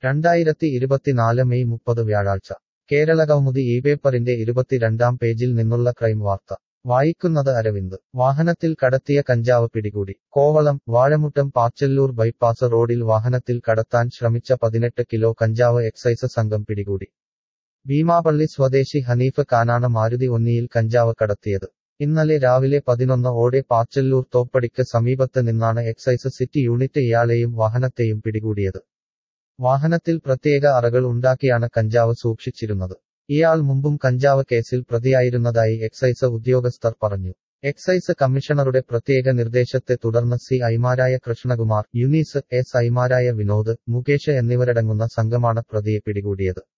രണ്ടായിരത്തി ഇരുപത്തിനാല് മെയ് മുപ്പത് വ്യാഴാഴ്ച കേരളകൗമുദി ഈ പേപ്പറിന്റെ ഇരുപത്തിരണ്ടാം പേജിൽ നിന്നുള്ള ക്രൈം വാർത്ത വായിക്കുന്നത് അരവിന്ദ് വാഹനത്തിൽ കടത്തിയ കഞ്ചാവ് പിടികൂടി കോവളം വാഴമുട്ടം പാച്ചല്ലൂർ ബൈപ്പാസ് റോഡിൽ വാഹനത്തിൽ കടത്താൻ ശ്രമിച്ച പതിനെട്ട് കിലോ കഞ്ചാവ് എക്സൈസ് സംഘം പിടികൂടി ഭീമാപള്ളി സ്വദേശി ഹനീഫ് കാനാണ് മാരുതി ഒന്നിയിൽ കഞ്ചാവ് കടത്തിയത് ഇന്നലെ രാവിലെ പതിനൊന്ന് ഓടെ പാച്ചല്ലൂർ തോപ്പടിക്ക് സമീപത്ത് നിന്നാണ് എക്സൈസ് സിറ്റി യൂണിറ്റ് ഇയാളെയും വാഹനത്തെയും പിടികൂടിയത് വാഹനത്തിൽ പ്രത്യേക അറകൾ ഉണ്ടാക്കിയാണ് കഞ്ചാവ് സൂക്ഷിച്ചിരുന്നത് ഇയാൾ മുമ്പും കഞ്ചാവ് കേസിൽ പ്രതിയായിരുന്നതായി എക്സൈസ് ഉദ്യോഗസ്ഥർ പറഞ്ഞു എക്സൈസ് കമ്മീഷണറുടെ പ്രത്യേക നിർദ്ദേശത്തെ തുടർന്ന് സി ഐമാരായ കൃഷ്ണകുമാർ യുനീസ് എസ് ഐമാരായ വിനോദ് മുകേഷ് എന്നിവരടങ്ങുന്ന സംഘമാണ് പ്രതിയെ പിടികൂടിയത്